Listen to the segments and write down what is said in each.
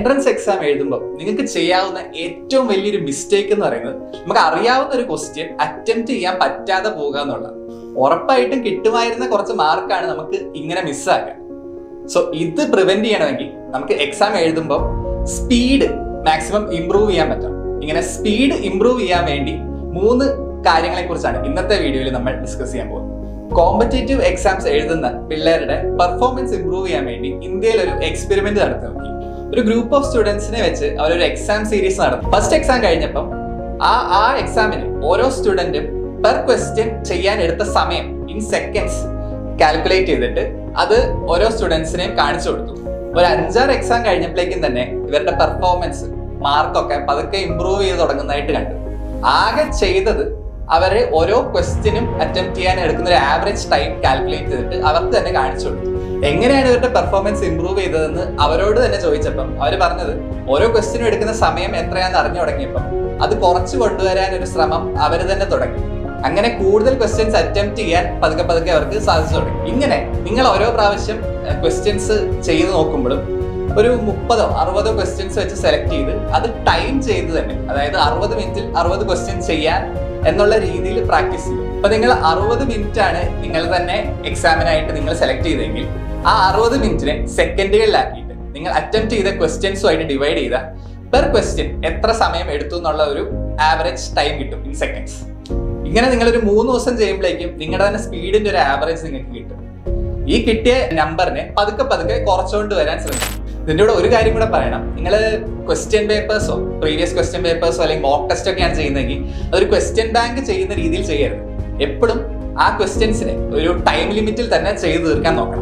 Entrance exam എഴുതുമ്പോൾ നിങ്ങൾക്ക് ചെയ്യാവുന്ന ഏറ്റവും വലിയൊരു മിസ്റ്റേക്ക് എന്ന് പറയുന്നത് നമുക്ക് അറിയാവുന്ന ഒരു ക്വസ്റ്റ്യൻ അറ്റംപ്റ്റ് ചെയ്യാൻ പറ്റാതെ പോകുക എന്നുള്ള ഉറപ്പായിട്ടും കിട്ടുമായിരുന്ന കുറച്ച് മാർക്കാണ് നമുക്ക് ഇങ്ങനെ മിസ്സാക്കുക സോ ഇത് പ്രിവെന്റ് ചെയ്യണമെങ്കിൽ നമുക്ക് എക്സാം എഴുതുമ്പോൾ സ്പീഡ് മാക്സിമം ഇംപ്രൂവ് ചെയ്യാൻ പറ്റണം ഇങ്ങനെ സ്പീഡ് ഇംപ്രൂവ് ചെയ്യാൻ വേണ്ടി മൂന്ന് കാര്യങ്ങളെ കുറിച്ചാണ് ഇന്നത്തെ വീഡിയോയിൽ നമ്മൾ ഡിസ്കസ് ചെയ്യാൻ പോകുന്നത് കോമ്പറ്റേറ്റീവ് എക്സാംസ് എഴുതുന്ന പിള്ളേരുടെ പെർഫോമൻസ് ഇംപ്രൂവ് ചെയ്യാൻ വേണ്ടി ഇന്ത്യയിൽ ഒരു എക്സ്പെരിമെന്റ് നടത്തി നോക്കി ഒരു ഗ്രൂപ്പ് ഓഫ് സ്റ്റുഡൻസിനെ വെച്ച് അവരൊരു എക്സാം സീരീസ് നടത്തി ഫസ്റ്റ് എക്സാം കഴിഞ്ഞപ്പം ആ ആ എക്സാമിന് ഓരോ സ്റ്റുഡന്റും പെർ ക്വസ്റ്റ്യൻ ചെയ്യാൻ എടുത്ത സമയം ഇൻ സെക്കൻഡ്സ് കാൽക്കുലേറ്റ് ചെയ്തിട്ട് അത് ഓരോ സ്റ്റുഡൻസിനെയും കാണിച്ചു കൊടുത്തു ഒരു അഞ്ചാറ് എക്സാം കഴിഞ്ഞപ്പോഴേക്കും തന്നെ ഇവരുടെ പെർഫോമൻസ് മാർക്കൊക്കെ പതുക്കെ ഇമ്പ്രൂവ് ചെയ്ത് തുടങ്ങുന്നതായിട്ട് കണ്ടു ആകെ ചെയ്തത് അവരെ ഓരോ ക്വസ്റ്റ്യനും അറ്റംപ്റ്റ് ചെയ്യാൻ എടുക്കുന്ന ഒരു ആവറേജ് ടൈം കാൽക്കുലേറ്റ് ചെയ്തിട്ട് അവർക്ക് തന്നെ കാണിച്ചു കൊടുത്തു എങ്ങനെയാണ് ഇവരുടെ പെർഫോമൻസ് ഇമ്പ്രൂവ് ചെയ്തതെന്ന് അവരോട് തന്നെ ചോദിച്ചപ്പം അവർ പറഞ്ഞത് ഓരോ ക്വസ്റ്റ്യനും എടുക്കുന്ന സമയം എത്രയാണെന്ന് അറിഞ്ഞു തുടങ്ങിയപ്പം അത് കുറച്ച് കൊണ്ടുവരാൻ ഒരു ശ്രമം അവർ തന്നെ തുടങ്ങി അങ്ങനെ കൂടുതൽ ക്വസ്റ്റ്യൻസ് അറ്റംപ്റ്റ് ചെയ്യാൻ പതുക്കെ പതുക്കെ അവർക്ക് സാധിച്ചു തുടങ്ങി ഇങ്ങനെ നിങ്ങൾ ഓരോ പ്രാവശ്യം ക്വസ്റ്റ്യൻസ് ചെയ്ത് നോക്കുമ്പോഴും ഒരു മുപ്പതോ അറുപതോ ക്വസ്റ്റ്യൻസ് വെച്ച് സെലക്ട് ചെയ്ത് അത് ടൈം ചെയ്ത് തന്നെ അതായത് അറുപത് മിനിറ്റിൽ അറുപത് ക്വസ്റ്റ്യൻസ് ചെയ്യാൻ എന്നുള്ള രീതിയിൽ പ്രാക്ടീസ് ചെയ്യും അപ്പൊ നിങ്ങൾ അറുപത് മിനിറ്റ് ആണ് നിങ്ങൾ തന്നെ എക്സാമിനായിട്ട് നിങ്ങൾ സെലക്ട് ചെയ്തെങ്കിൽ ആ അറുപത് മിനിറ്റിനെ സെക്കൻഡുകളിലാക്കിയിട്ട് നിങ്ങൾ അറ്റംപ്റ്റ് ചെയ്ത ക്വസ്റ്റ്യൻസുമായിട്ട് ഡിവൈഡ് ചെയ്ത പെർ ക്വസ്റ്റ്യൻ എത്ര സമയം എടുത്തു എന്നുള്ള ഒരു ആവറേജ് ടൈം കിട്ടും ഇൻ സെക്കൻഡ്സ് ഇങ്ങനെ നിങ്ങൾ ഒരു മൂന്ന് ദിവസം ചെയ്യുമ്പോഴേക്കും നിങ്ങളുടെ തന്നെ സ്പീഡിന്റെ ഒരു ആവറേജ് നിങ്ങൾക്ക് കിട്ടും ഈ കിട്ടിയ നമ്പറിനെ പതുക്കെ പതുക്കെ കുറച്ചുകൊണ്ട് വരാൻ ശ്രമിക്കും ഇതിന്റെ കൂടെ ഒരു കാര്യം കൂടെ പറയണം നിങ്ങൾ ക്വസ്റ്റ്യൻ പേപ്പേഴ്സോ പ്രീവിയസ് ക്വസ്റ്റ്യൻ പേപ്പേഴ്സോ അല്ലെങ്കിൽ മോക്ക് ടെസ്റ്റ് ഒക്കെയാണ് ചെയ്യുന്നതെങ്കിൽ അതൊരു ക്വസ്റ്റ്യൻ ബാങ്ക് ചെയ്യുന്ന രീതിയിൽ ചെയ്യരുത് എപ്പോഴും ആ ക്വസ്റ്റ്യൻസിനെ ഒരു ടൈം ലിമിറ്റിൽ തന്നെ ചെയ്തു തീർക്കാൻ നോക്കണം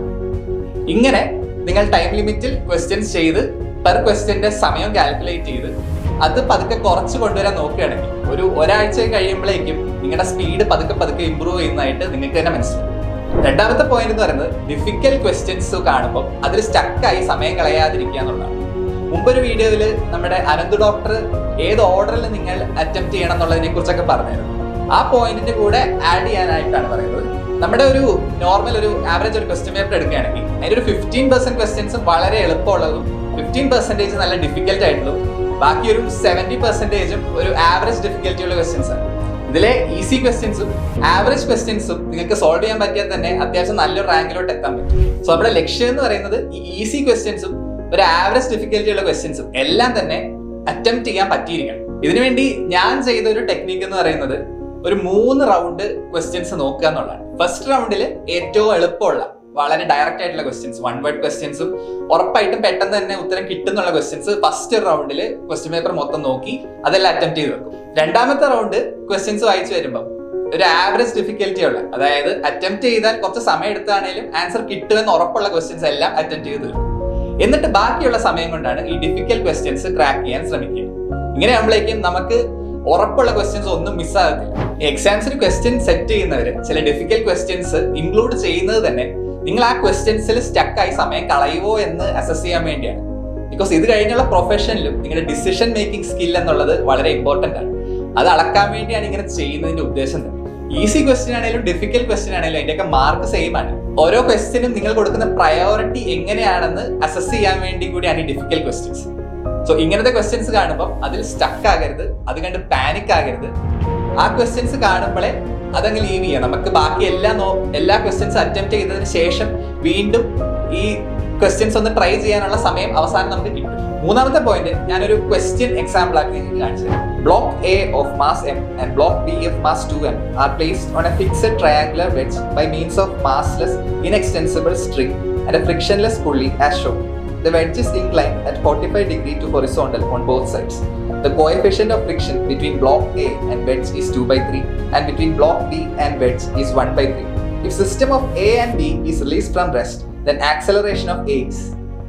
ഇങ്ങനെ നിങ്ങൾ ടൈം ലിമിറ്റിൽ ക്വസ്റ്റ്യൻസ് ചെയ്ത് പെർ ക്വസ്റ്റ്യന്റെ സമയം കാൽക്കുലേറ്റ് ചെയ്ത് അത് പതുക്കെ കുറച്ച് കൊണ്ടുവരാൻ നോക്കുകയാണെങ്കിൽ ഒരു ഒരാഴ്ച കഴിയുമ്പോഴേക്കും നിങ്ങളുടെ സ്പീഡ് പതുക്കെ പതുക്കെ ഇമ്പ്രൂവ് ചെയ്യുന്നതായിട്ട് നിങ്ങൾക്ക് തന്നെ മനസ്സിലാവും രണ്ടാമത്തെ പോയിന്റ് എന്ന് പറയുന്നത് ഡിഫിക്കൽ ക്വസ്റ്റ്യൻസ് കാണുമ്പോൾ അതിൽ സ്റ്റക്കായി സമയം കളയാതിരിക്കുക എന്നുള്ളതാണ് മുമ്പൊരു വീഡിയോയിൽ നമ്മുടെ അനന്ത് ഡോക്ടർ ഏത് ഓർഡറിൽ നിങ്ങൾ അറ്റംപ്റ്റ് ചെയ്യണം എന്നുള്ളതിനെ കുറിച്ചൊക്കെ പറഞ്ഞിരുന്നു ആ പോയിന്റിന്റെ കൂടെ ആഡ് ചെയ്യാനായിട്ടാണ് പറയുന്നത് നമ്മുടെ ഒരു നോർമൽ ഒരു ആവറേജ് ഒരു ക്വസ്റ്റ്യൻ പേപ്പർ എടുക്കുകയാണെങ്കിൽ അതിന്റെ ഒരു ഫിഫ്റ്റീൻ പെർസെന്റ് ക്വസ്റ്റ്യൻസ് വളരെ എളുപ്പമുള്ളതും ഫിഫ്റ്റീൻ പെർസെന്റേജ് നല്ല ഡിഫിക്കൽട്ട് ആയിട്ടുള്ളതും ബാക്കി ഒരു സെവന്റി പെർസെന്റേജും ഒരു ആവറേജ് ഡിഫിക്കൽറ്റി ഉള്ള ക്വസ്റ്റ്യൻസ് ആണ് ഇതിലെ ഈസി ക്വസ്റ്റ്യൻസും ആവറേജ് ക്വസ്റ്റ്യൻസും നിങ്ങൾക്ക് സോൾവ് ചെയ്യാൻ പറ്റിയാൽ തന്നെ അത്യാവശ്യം നല്ലൊരു റാങ്കിലോട്ട് എത്താൻ പറ്റും സോ നമ്മുടെ ലക്ഷ്യം എന്ന് പറയുന്നത് ഈ ഈസി ക്വസ്റ്റ്യൻസും ഒരു ആവറേജ് ഡിഫിക്കൽറ്റി ഉള്ള ക്വസ്റ്റ്യൻസും എല്ലാം തന്നെ അറ്റംപ്റ്റ് ചെയ്യാൻ പറ്റിയിരിക്കണം ഇതിനുവേണ്ടി ഞാൻ ചെയ്ത ഒരു ടെക്നിക്ക് എന്ന് പറയുന്നത് ഒരു മൂന്ന് റൗണ്ട് ക്വസ്റ്റ്യൻസ് നോക്കുക എന്നുള്ളതാണ് ഫസ്റ്റ് റൗണ്ടിൽ ഏറ്റവും എളുപ്പമുള്ള വളരെ ഡയറക്റ്റ് ആയിട്ടുള്ള ക്വസ്റ്റ്യൻസ് വൺ വേർഡ് ക്വസ്റ്റ്യൻസും ഉറപ്പായിട്ടും പെട്ടെന്ന് തന്നെ ഉത്തരം കിട്ടുന്നുള്ള ക്വസ്റ്റ്യൻസ് ഫസ്റ്റ് റൗണ്ടിൽ ക്വസ്റ്റ്യൻ പേപ്പർ മൊത്തം നോക്കി അതെല്ലാം അറ്റംപ്റ്റ് ചെയ്ത് വെക്കും രണ്ടാമത്തെ റൗണ്ട് ക്വസ്റ്റ്യൻസ് വായിച്ചു വരുമ്പോൾ ഒരു ആവറേജ് ഡിഫിക്കൽറ്റി ഉള്ള അതായത് അറ്റംപ്റ്റ് ചെയ്താൽ കുറച്ച് സമയം എടുത്താണേലും ആൻസർ കിട്ടുമെന്ന് ഉറപ്പുള്ള ക്വസ്റ്റ്യൻസ് എല്ലാം അറ്റംപ്റ്റ് ചെയ്ത് തീർക്കും എന്നിട്ട് ബാക്കിയുള്ള സമയം കൊണ്ടാണ് ഈ ഡിഫിക്കൽ ക്വസ്റ്റ്യൻസ് ക്രാക്ക് ചെയ്യാൻ ശ്രമിക്കുക ഇങ്ങനെ ആകുമ്പോഴേക്കും നമുക്ക് ഉറപ്പുള്ള ക്വസ്റ്റ്യൻസ് ഒന്നും മിസ്സാകത്തില്ല എക്സാംസിന് ക്വസ്റ്റ്യൻ സെറ്റ് ചെയ്യുന്നവര് ചില ഡിഫിക്കൽ ക്വസ്റ്റ്യൻസ് ഇൻക്ലൂഡ് ചെയ്യുന്നത് തന്നെ നിങ്ങൾ ആ ക്വസ്റ്റ്യൻസിൽ സ്റ്റക്കായി സമയം കളയുമോ എന്ന് അസസ് ചെയ്യാൻ വേണ്ടിയാണ് ബിക്കോസ് ഇത് കഴിഞ്ഞുള്ള പ്രൊഫഷനിലും നിങ്ങളുടെ ഡിസിഷൻ മേക്കിംഗ് സ്കിൽ എന്നുള്ളത് വളരെ ഇമ്പോർട്ടന്റ് ആണ് അത് അളക്കാൻ വേണ്ടിയാണ് ഇങ്ങനെ ചെയ്യുന്നതിന്റെ ഉദ്ദേശം തന്നെ ഈസി ക്വസ്റ്റ്യൻ ആണെങ്കിലും ഡിഫിക്കൽ ക്വസ്റ്റ്യൻ ആണെങ്കിലും അതിന്റെയൊക്കെ മാർക്ക് സെയിം ആണ് ഓരോ ക്വസ്റ്റ്യനും നിങ്ങൾ കൊടുക്കുന്ന പ്രയോറിറ്റി എങ്ങനെയാണെന്ന് അസസ് ചെയ്യാൻ വേണ്ടി കൂടിയാണ് ഈ ഡിഫിക്കൽ ക്വസ്റ്റ്യൻസ് സോ ഇങ്ങനത്തെ ക്വസ്റ്റ്യൻസ് കാണുമ്പോൾ അതിൽ സ്റ്റക്ക് ആകരുത് അത് കണ്ട് പാനിക് ആകരുത് ആ ക്വസ്റ്റ്യൻസ് കാണുമ്പോഴേ അതങ്ങ് ലീവ് ചെയ്യാം നമുക്ക് ബാക്കി എല്ലാ നോ എല്ലാ ക്വസ്റ്റ്യൻസ് അറ്റംപ്റ്റ് ചെയ്തതിന് ശേഷം വീണ്ടും ഈ ക്വസ്റ്റ്യൻസ് ഒന്ന് ട്രൈ ചെയ്യാനുള്ള സമയം അവസാനം നമുക്ക് കിട്ടും മൂന്നാമത്തെ പോയിന്റ് ഞാനൊരു ക്വസ്റ്റ്യൻ എക്സാമ്പിൾ ആക്കി നിങ്ങൾക്ക് കാണിച്ചു block A of mass M and block B of mass two M are placed on a fixed triangular wedge by means of massless inextensible string and a frictionless pulley as shown. The wedge is inclined at 45 degree to horizontal on both sides. The coefficient of friction between block A and wedge is 2 by 3 and between block B and wedge is 1 by 3. If system of A and B is released from rest, then acceleration of A is.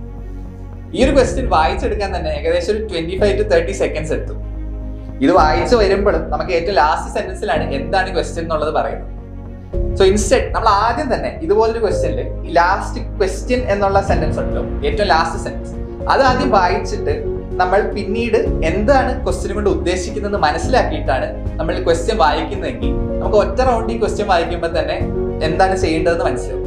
ഈ ഒരു question വായിച്ചെടുക്കാൻ തന്നെ ഏകദേശം ഒരു twenty five to thirty seconds എടുത്തു ഇത് വായിച്ചു വരുമ്പോഴും നമുക്ക് ഏറ്റവും ലാസ്റ്റ് സെന്റൻസിലാണ് എന്താണ് ക്വസ്റ്റ്യൻ എന്നുള്ളത് പറയുന്നത് സോ ഇൻസ്റ്റെഡ് നമ്മൾ ആദ്യം തന്നെ ഇതുപോലൊരു ക്വസ്റ്റ്യനിൽ ഈ ലാസ്റ്റ് ക്വസ്റ്റ്യൻ എന്നുള്ള സെന്റൻസ് ഉണ്ടല്ലോ ഏറ്റവും ലാസ്റ്റ് സെന്റൻസ് അത് ആദ്യം വായിച്ചിട്ട് നമ്മൾ പിന്നീട് എന്താണ് ക്വസ്റ്റ്യൻ കൊണ്ട് ഉദ്ദേശിക്കുന്നത് മനസ്സിലാക്കിയിട്ടാണ് നമ്മൾ ക്വസ്റ്റ്യൻ വായിക്കുന്നതെങ്കിൽ നമുക്ക് ഒറ്റ റൗണ്ട് ഈ ക്വസ്റ്റ്യൻ വായിക്കുമ്പോൾ തന്നെ എന്താണ് ചെയ്യേണ്ടതെന്ന് മനസ്സിലാവും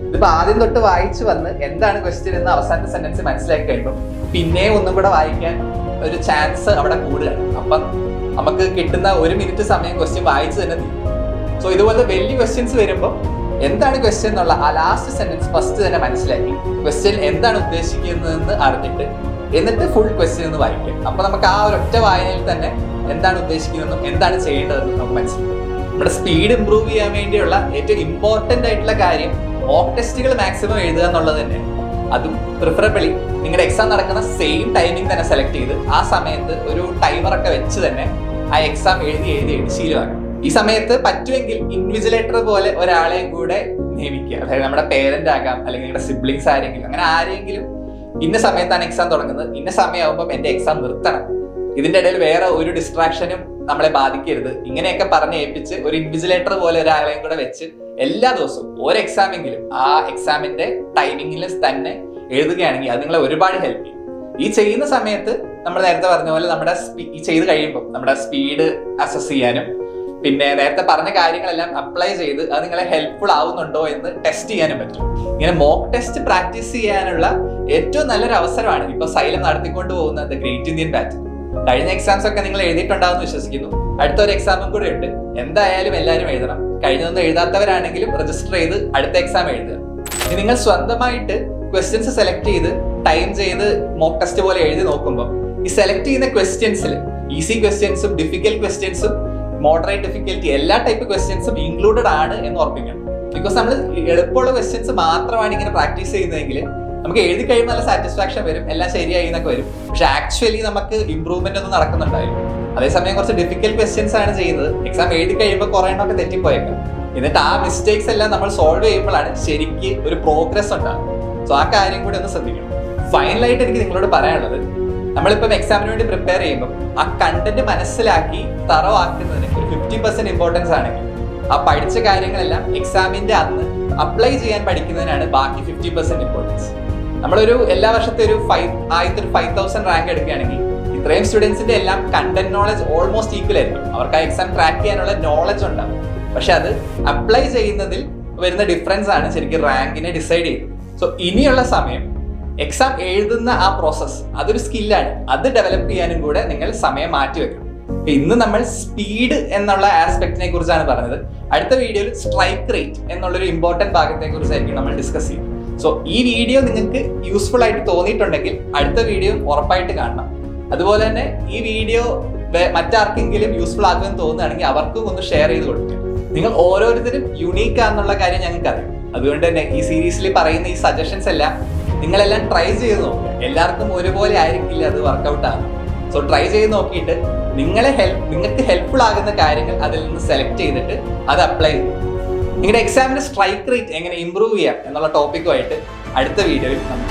ഇതിപ്പോ ആദ്യം തൊട്ട് വായിച്ചു വന്ന് എന്താണ് ക്വസ്റ്റ്യൻ എന്ന് അവസാനത്തെ സെന്റൻസ് മനസ്സിലാക്കി കഴിയുമ്പോൾ പിന്നെയും ഒന്നും കൂടെ വായിക്കാൻ ഒരു ചാൻസ് അവിടെ കൂടുകയാണ് അപ്പം നമുക്ക് കിട്ടുന്ന ഒരു മിനിറ്റ് സമയം ക്വസ്റ്റ്യൻ വായിച്ചു തന്നെ തീരും സോ ഇതുപോലത്തെ വലിയ ക്വസ്റ്റ്യൻസ് വരുമ്പോൾ എന്താണ് ക്വസ്റ്റ്യൻ എന്നുള്ള ആ ലാസ്റ്റ് സെന്റൻസ് ഫസ്റ്റ് തന്നെ മനസ്സിലാക്കി ക്വസ്റ്റ്യൻ എന്താണ് ഉദ്ദേശിക്കുന്നതെന്ന് അറിഞ്ഞിട്ട് എന്നിട്ട് ഫുൾ ക്വസ്റ്റ്യൻ എന്ന് വായിക്കാം അപ്പൊ നമുക്ക് ആ ഒരൊറ്റ വായനയിൽ തന്നെ എന്താണ് ഉദ്ദേശിക്കുന്നതെന്നും എന്താണ് ചെയ്യേണ്ടതെന്നും നമുക്ക് മനസ്സിലാക്കും നമ്മുടെ സ്പീഡ് ഇംപ്രൂവ് ചെയ്യാൻ വേണ്ടിയുള്ള ഏറ്റവും ഇമ്പോർട്ടന്റ് ആയിട്ടുള്ള കാര്യം മോക്ക് ടെസ്റ്റുകൾ മാക്സിമം എഴുതുക എന്നുള്ളത് തന്നെ അതും പ്രിഫറബിളി നിങ്ങളുടെ എക്സാം നടക്കുന്ന സെയിം ടൈമിംഗ് തന്നെ സെലക്ട് ചെയ്ത് ആ സമയത്ത് ഒരു ടൈമർ ഒക്കെ വെച്ച് തന്നെ ആ എക്സാം എഴുതി എഴുതി എഴുതി ശീലമാക്കണം ഈ സമയത്ത് പറ്റുമെങ്കിൽ ഇൻവിജിലേറ്റർ പോലെ ഒരാളെയും കൂടെ നിയമിക്കുക അതായത് നമ്മുടെ പേരന്റ് ആകാം അല്ലെങ്കിൽ നിങ്ങളുടെ സിബ്ലിങ്സ് ആരെങ്കിലും അങ്ങനെ ആരെങ്കിലും ഇന്ന സമയത്താണ് എക്സാം തുടങ്ങുന്നത് ഇന്ന സമയമാകുമ്പോൾ എന്റെ എക്സാം നിർത്തണം ഇതിന്റെ ഇടയിൽ വേറെ ഒരു ഡിസ്ട്രാക്ഷനും നമ്മളെ ബാധിക്കരുത് ഇങ്ങനെയൊക്കെ പറഞ്ഞ് ഏൽപ്പിച്ച് ഒരു ഇൻവിജിലേറ്റർ പോലെ ഒരാളെയും കൂടെ വെച്ച് എല്ലാ ദിവസവും ഒരു എക്സാമെങ്കിലും ആ എക്സാമിന്റെ ടൈമിങ്ങിൽ തന്നെ എഴുതുകയാണെങ്കിൽ അത് നിങ്ങളെ ഒരുപാട് ഹെൽപ്പ് ചെയ്യും ഈ ചെയ്യുന്ന സമയത്ത് നമ്മൾ നേരത്തെ പറഞ്ഞ പോലെ നമ്മുടെ സ്പീ- ഈ ചെയ്ത് കഴിയുമ്പോൾ നമ്മുടെ സ്പീഡ് അസസ് ചെയ്യാനും പിന്നെ നേരത്തെ പറഞ്ഞ കാര്യങ്ങളെല്ലാം അപ്ലൈ ചെയ്ത് അത് നിങ്ങളെ ഹെൽപ്ഫുൾ ആവുന്നുണ്ടോ എന്ന് ടെസ്റ്റ് ചെയ്യാനും പറ്റും ഇങ്ങനെ മോക്ക് ടെസ്റ്റ് പ്രാക്ടീസ് ചെയ്യാനുള്ള ഏറ്റവും നല്ലൊരു അവസരമാണ് ഇപ്പൊ സൈലം നടത്തിക്കൊണ്ട് പോകുന്ന ദ ഗ്രേറ്റ് ഇന്ത്യൻ ബാച്ച് കഴിഞ്ഞ എക്സാംസ് ഒക്കെ നിങ്ങൾ എഴുതിയിട്ടുണ്ടാവും വിശ്വസിക്കുന്നു അടുത്ത ഒരു എക്സാമും കൂടെ ഉണ്ട് എന്തായാലും എല്ലാവരും എഴുതണം കഴിഞ്ഞതൊന്നും എഴുതാത്തവരാണെങ്കിലും രജിസ്റ്റർ ചെയ്ത് അടുത്ത എക്സാം എഴുതുക ഇനി നിങ്ങൾ സ്വന്തമായിട്ട് ക്വസ്റ്റ്യൻസ് സെലക്ട് ചെയ്ത് ടൈം ചെയ്ത് മോക്ക് ടെസ്റ്റ് പോലെ എഴുതി നോക്കുമ്പോൾ ഈ സെലക്ട് ചെയ്യുന്ന ക്വസ്റ്റ്യൻസിൽ ഈസി ക്വസ്റ്റ്യൻസും ഡിഫിക്കൽട്ട് ക്വസ്റ്റ്യൻസും മോഡറേറ്റ് ഡിഫിക്കൽറ്റി എല്ലാ ടൈപ്പ് ക്വസ്റ്റ്യൻസും ഇൻക്ലൂഡഡ് ആണ് എന്ന് ഓർമ്മിക്കണം ബിക്കോസ് നമ്മൾ എളുപ്പമുള്ള ക്വസ്റ്റ്യൻസ് മാത്രമാണ് ഇങ്ങനെ പ്രാക്ടീസ് ചെയ്യുന്നതെങ്കിൽ നമുക്ക് എഴുതി കഴിയുമ്പോൾ നല്ല സാറ്റിസ്ഫാക്ഷൻ വരും എല്ലാം ശരിയായി എന്നൊക്കെ വരും പക്ഷെ ആക്ച്വലി നമുക്ക് ഇമ്പ്രൂവ്മെന്റ് ഒന്നും നടക്കുന്നുണ്ടായിരുന്നു അതേസമയം കുറച്ച് ഡിഫിക്കൽട്ട് ക്വസ്റ്റ്യൻസ് ആണ് ചെയ്യുന്നത് എക്സാം എഴുതി കഴിയുമ്പോൾ കുറെ എണ്ണമൊക്കെ തെറ്റിപ്പോയേക്കാം എന്നിട്ട് ആ മിസ്റ്റേക്സ് എല്ലാം നമ്മൾ സോൾവ് ചെയ്യുമ്പോഴാണ് ശരിക്ക് ഒരു പ്രോഗ്രസ് ഉണ്ടാകും സോ ആ കാര്യം കൂടി ഒന്ന് ശ്രദ്ധിക്കണം ഫൈനലായിട്ട് എനിക്ക് നിങ്ങളോട് പറയാനുള്ളത് നമ്മളിപ്പം എക്സാമിന് വേണ്ടി പ്രിപ്പയർ ചെയ്യുമ്പോൾ ആ കണ്ടന്റ് മനസ്സിലാക്കി തറവാക്കുന്നതിന് ഒരു ഫിഫ്റ്റി പെർസെന്റ് ഇമ്പോർട്ടൻസ് ആണെങ്കിൽ ആ പഠിച്ച കാര്യങ്ങളെല്ലാം എക്സാമിന്റെ അന്ന് അപ്ലൈ ചെയ്യാൻ പഠിക്കുന്നതിനാണ് ബാക്കി ഫിഫ്റ്റി പെർസെന്റ് ഇമ്പോർട്ടൻസ് നമ്മളൊരു എല്ലാ വർഷത്തെ ഒരു ഫൈവ് ആദ്യത്തെ ഒരു ഫൈവ് തൗസൻഡ് റാങ്ക് എടുക്കുകയാണെങ്കിൽ ഇത്രയും സ്റ്റുഡൻസിന്റെ എല്ലാം കണ്ടന്റ് നോളജ് ഓൾമോസ്റ്റ് ഈക്വൽ ആയിരിക്കും അവർക്ക് ആ എക്സാം ക്രാക്ക് ചെയ്യാനുള്ള നോളജ് ഉണ്ടാവും പക്ഷെ അത് അപ്ലൈ ചെയ്യുന്നതിൽ വരുന്ന ഡിഫറൻസ് ആണ് ശരിക്കും റാങ്കിനെ ഡിസൈഡ് ചെയ്യുന്നത് സോ ഇനിയുള്ള സമയം എക്സാം എഴുതുന്ന ആ പ്രോസസ്സ് അതൊരു സ്കില്ലാണ് അത് ഡെവലപ്പ് ചെയ്യാനും കൂടെ നിങ്ങൾ സമയം മാറ്റി വെക്കണം ഇപ്പൊ ഇന്ന് നമ്മൾ സ്പീഡ് എന്നുള്ള ആസ്പെക്റ്റിനെ കുറിച്ചാണ് പറഞ്ഞത് അടുത്ത വീഡിയോയിൽ സ്ട്രൈക്ക് റേറ്റ് എന്നുള്ളൊരു ഇമ്പോർട്ടന്റ് ഭാഗത്തെ കുറിച്ചായിരിക്കും നമ്മൾ ഡിസ്കസ് ചെയ്യും സോ ഈ വീഡിയോ നിങ്ങൾക്ക് യൂസ്ഫുൾ ആയിട്ട് തോന്നിയിട്ടുണ്ടെങ്കിൽ അടുത്ത വീഡിയോ ഉറപ്പായിട്ട് കാണണം അതുപോലെ തന്നെ ഈ വീഡിയോ മറ്റാർക്കെങ്കിലും യൂസ്ഫുൾ ആകുമെന്ന് തോന്നുകയാണെങ്കിൽ അവർക്കും ഒന്ന് ഷെയർ ചെയ്ത് കൊടുക്കുക നിങ്ങൾ ഓരോരുത്തരും യുണീക്ക് ആണെന്നുള്ള കാര്യം ഞങ്ങൾക്ക് അറിയാം അതുകൊണ്ട് തന്നെ ഈ സീരീസിൽ പറയുന്ന ഈ സജഷൻസ് എല്ലാം നിങ്ങളെല്ലാം ട്രൈ ചെയ്ത് നോക്കുക എല്ലാവർക്കും ഒരുപോലെ ആയിരിക്കില്ല അത് വർക്കൗട്ട് ആകും സോ ട്രൈ ചെയ്ത് നോക്കിയിട്ട് നിങ്ങളെ ഹെൽപ്പ് നിങ്ങൾക്ക് ഹെൽപ്ഫുൾ ആകുന്ന കാര്യങ്ങൾ അതിൽ നിന്ന് സെലക്ട് ചെയ്തിട്ട് അത് അപ്ലൈ ചെയ്യും നിങ്ങളുടെ എക്സാമിന്റെ സ്ട്രൈക്ക് റേറ്റ് എങ്ങനെ ഇമ്പ്രൂവ് ചെയ്യാം എന്നുള്ള ടോപ്പിക്കുമായിട്ട് അടുത്ത വീഡിയോയിൽ നമുക്ക്